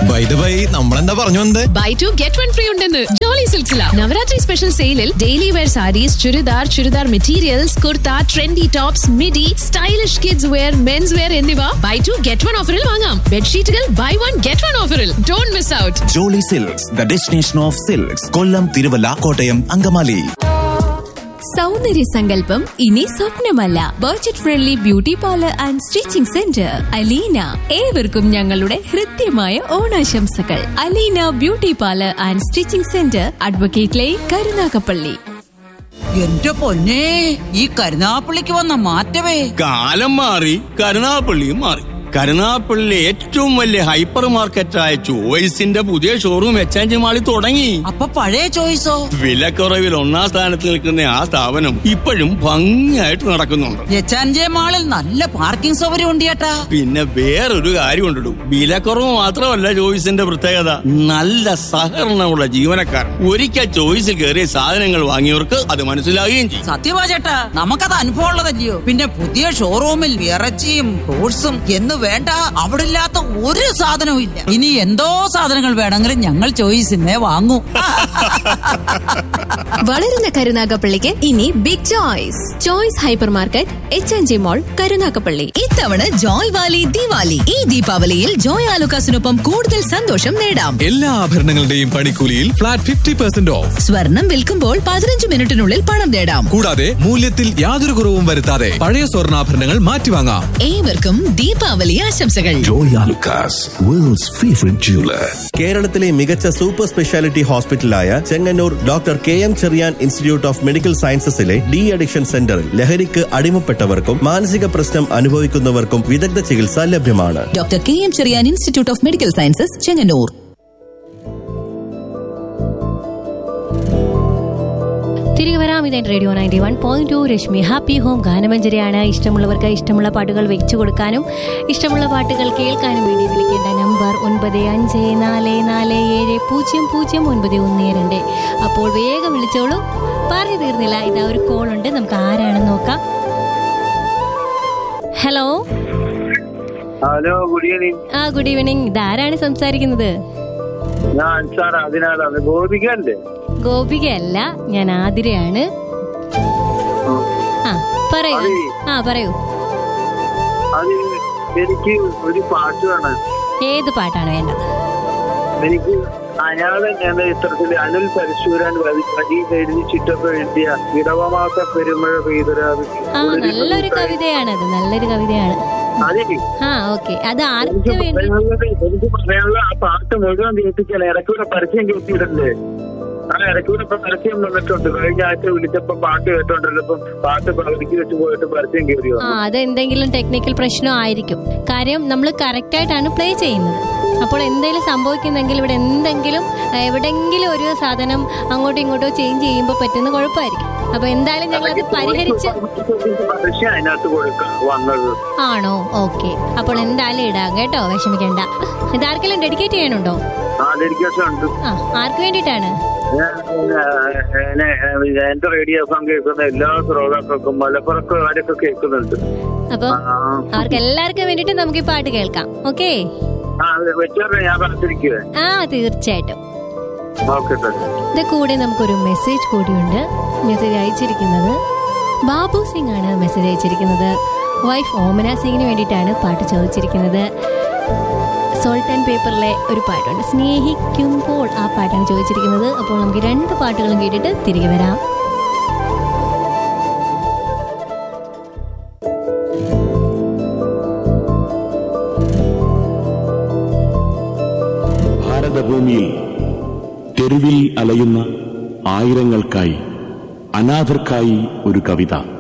By the by നമ്മളെന്താ പറഞ്ഞു വന്നത് buy two get one free ഉണ്ടെന്ന് ജോളി സിൽസില നവരാത്രി സ്പെഷ്യൽ സെയിലിൽ daily wear saris churidar churidar materials kurta trendy tops midi stylish kids wear men's wear എന്നിവ buy two get one ഓഫറിൽ വാങ്ങാം ബെഡ്ഷീറ്റുകൾ ബൈ വൺ ഗെറ്റ് വൺ ഓഫറിൽ don't miss out Jolly Silks the destination of silks Kollam Thiruvalla Kottayam Angamaly സൗന്ദര്യ സങ്കല്പം ഇനി സ്വപ്നമല്ല budget friendly beauty parlour and stitching centre Aleena ഏവർക്കും ഞങ്ങളുടെ ഹൃദ്യമായ ഓണാശംസകൾ Aleena beauty parlour and stitching centre advocate line Karunagappally എന്റെ പൊന്നെ ഈ കരുനാപ്പള്ളിക്ക് വന്ന മാറ്റമേ കാലം മാറി കരുനാപ്പള്ളിയും മാറി കരുനാപ്പള്ളിയിലെ ഏറ്റവും വലിയ ഹൈപ്പർ മാർക്കറ്റായ ചോയ്സിന്റെ പുതിയ ഷോറൂം എക്സ്ചേഞ്ച് മാളിൽ തുടങ്ങി അപ്പൊ പഴയ ചോയ്സോ വിലക്കുറവിൽ ഒന്നാം സ്ഥാനത്ത് നിൽക്കുന്ന ആ സ്ഥാപനം ഇപ്പോഴും ഭംഗിയായിട്ട് നടക്കുന്നുണ്ട് എച്ചാൻജെ മാളിൽ നല്ല പാർക്കിംഗ് സൗകര്യം ഉണ്ട് ചേട്ടാ പിന്നെ വേറൊരു കാര്യം ഉണ്ടിടും വിലക്കുറവ് മാത്രമല്ല ചോയ്സിന്റെ പ്രത്യേകത നല്ല സഹകരണമുള്ള ജീവനക്കാർ ഒരിക്കൽ ചോയ്സിൽ കയറിയ സാധനങ്ങൾ വാങ്ങിയവർക്ക് അത് മനസ്സിലാകുകയും ചെയ്യും സത്യമാ ചേട്ടാ നമുക്കത് അനുഭവം ഉള്ളതല്ലയോ പിന്നെ പുതിയ ഷോറൂമിൽ ഇറച്ചിയും ഫ്രൂട്ട്സും എന്ന് വേണ്ട അവിടെ ഇല്ലാത്ത ഒരു സാധനവും ഇല്ല ഇനി എന്തോ സാധനങ്ങൾ വേണമെങ്കിലും ഞങ്ങൾ ചോയ്സിനെ വാങ്ങൂ വളരുന്ന കരുനാഗപ്പള്ളിക്ക് ഇനി big choice choice hyper market H N G mall Karunagappally ഇത്തവണ ജോയ് വാലി ദിവാലി ഈ ദീപാവലിയിൽ ജോയ് ആലുക്കാസിനൊപ്പം കൂടുതൽ സന്തോഷം നേടാം എല്ലാ ആഭരണങ്ങളുടെയും പണിക്കൂലിയിൽ ഫ്ലാറ്റ് ഫിഫ്റ്റി പെർസെന്റ് ഓഫ് സ്വർണം വിൽക്കുമ്പോൾ പതിനഞ്ച് മിനിറ്റിനുള്ളിൽ പണം നേടാം കൂടാതെ മൂല്യത്തിൽ യാതൊരു കുറവും വരുത്താതെ പഴയ സ്വർണ്ണാഭരണങ്ങൾ മാറ്റിവാങ്ങാം ഏവർക്കും ദീപാവലി ആശംസകൾ Joya Lucas, world's favorite jeweler. കേരളത്തിലെ മികച്ച സൂപ്പർ സ്പെഷ്യാലിറ്റി ഹോസ്പിറ്റലായ Chengannur doctor K M Cherian institute of medical സയൻസസിലെ ഡി അഡിക്ഷൻ സെന്ററിൽ ലഹരിക്ക് അടിമപ്പെട്ടവർക്കും മാനസിക പ്രശ്നം അനുഭവിക്കുന്നവർക്കും വിദഗ്ധ ചികിത്സ ലഭ്യമാണ് doctor K M Cherian institute of medical sciences Chengannur തിരികെ വരാം ഇതേ radio ninety one point two Rashmi happy home ഗാനമഞ്ജരിയാണ് ഇഷ്ടമുള്ളവർക്ക് ഇഷ്ടമുള്ള പാട്ടുകൾ വെച്ചു കൊടുക്കാനും ഇഷ്ടമുള്ള പാട്ടുകൾ കേൾക്കാനും വേണ്ടി വിളിക്കേണ്ട നമ്പർ ഒൻപത് അഞ്ച് നാല് നാല് ഏഴ് പൂജ്യം പൂജ്യം ഒൻപത് ഒന്ന് രണ്ട് അപ്പോൾ വേഗം വിളിച്ചോളൂ പറഞ്ഞു തീർന്നില്ല ഇതാ ഒരു കോൾ ഉണ്ട് നമുക്ക് ആരാണെന്ന് നോക്കാം ഹലോ ഹലോ ഗുഡ് ഈവനിങ് ആ ഗുഡ് ഈവനിങ് ഇതാരാണ് സംസാരിക്കുന്നത് ഞാൻ അൻസാർ അതിനാലാണ് ഗോപികല്ലേ ഗോപികയല്ല ഞാൻ ആതിരയാണ് ആ പറയൂ ആ പറയൂ അത് എനിക്ക് ഒരു പാട്ട് വേണം ഏത് പാട്ടാണ് വേണ്ടത് എനിക്ക് അയാളെ ഞാൻ ചിത്രത്തില് അനിൽ പരശുരാൻ വഴി എഴുതി ചിട്ടൊക്കെ എഴുതിയ ഇടവമാസ പെരുമഴ പെയ്തൊരാത് ആ നല്ലൊരു കവിതയാണത് നല്ലൊരു കവിതയാണ് അതിന് ആ ഓക്കെ അത് ആർക്ക് എനിക്ക് വേണ്ടി പറയാനുള്ളത് എനിക്ക് പറയാനുള്ള ആ പാട്ട് മുഴുവൻ കേൾപ്പിക്കാൻ ഇടയ്ക്കൂടെ പരസ്യം കേട്ടിട്ടില്ലേ ആ ഇടയ്ക്കൂടെ ഇപ്പൊ പരസ്യം വന്നിട്ടുണ്ട് കഴിഞ്ഞ ആഴ്ച വിളിച്ചപ്പോ പാട്ട് കേട്ടോണ്ടല്ലോ ഇപ്പൊ പാട്ട് പകുതിക്ക് വെച്ച് പോയിട്ട് പരസ്യം കയറി ആ വന്നു അത് എന്തെങ്കിലും ടെക്നിക്കൽ പ്രശ്നം ആയിരിക്കും കാര്യം നമ്മൾ കറക്റ്റ് ആയിട്ടാണ് പ്ലേ ചെയ്യുന്നത് അപ്പോൾ എന്തെങ്കിലും സംഭവിക്കുന്നെങ്കിൽ ഇവിടെ എന്തെങ്കിലും ആ, എവിടെങ്കിലും ഒരു സാധനം അങ്ങോട്ടോ ഇങ്ങോട്ടോ ചേഞ്ച് ചെയ്യുമ്പോൾ പറ്റുന്ന കുഴപ്പമായിരിക്കും അപ്പൊ എന്തായാലും ഞങ്ങൾ അത് പരിഹരിച്ച് പരസ്യം അതിനകത്ത് കൊടുക്കാൻ വന്നത് ആണോ ഓക്കെ അപ്പോൾ എന്തായാലും ഇടാം കേട്ടോ വിഷമിക്കണ്ട ഇതാർക്കെല്ലാം ഡെഡിക്കേറ്റ് ചെയ്യണുണ്ടോ ആ ഡെഡിക്കേഷൻ ഉണ്ട് ആ ആർക്ക് വേണ്ടിയിട്ടാണ് ഞാൻ, ഏ, ഏ, എന്റെ റേഡിയോ എഫ് കേൾക്കുന്ന എല്ലാ ശ്രോതാക്കൾക്കും മലപ്പുറക്കാരൊക്കെ കേൾക്കുന്നുണ്ട് അപ്പൊ ആ, അവർക്ക് എല്ലാവർക്കും വേണ്ടിയിട്ട് നമുക്ക് ഈ പാട്ട് കേൾക്കാം ഓക്കെ ആ വെച്ചോട്ടെ ഞാൻ കാത്തിരിക്കുവേ ആ തീർച്ചയായിട്ടും ഓക്കെ സാർ ഇത് കൂടെ നമുക്കൊരു മെസ്സേജ് കൂടിയുണ്ട് മെസ്സേജ് അയച്ചിരിക്കുന്നത് ബാബു സിംഗ് ആണ് മെസ്സേജ് അയച്ചിരിക്കുന്നത് വൈഫ് ഓമന സിംഗിന് വേണ്ടിയിട്ടാണ് പാട്ട് ചോദിച്ചിരിക്കുന്നത് സോൾട്ട് ആൻഡ് പേപ്പറിലെ ഒരു പാട്ടുണ്ട് സ്നേഹിക്കുമ്പോൾ ആ പാട്ടാണ് ചോദിച്ചിരിക്കുന്നത് അപ്പോൾ നമുക്ക് രണ്ട് പാട്ടുകളും കേട്ടിട്ട് തിരികെ വരാം ഭാരതഭൂമിയിൽ തെരുവിൽ അലയുന്ന ആയിരങ്ങൾക്കായി അനാഥർക്കായി ഒരു കവിത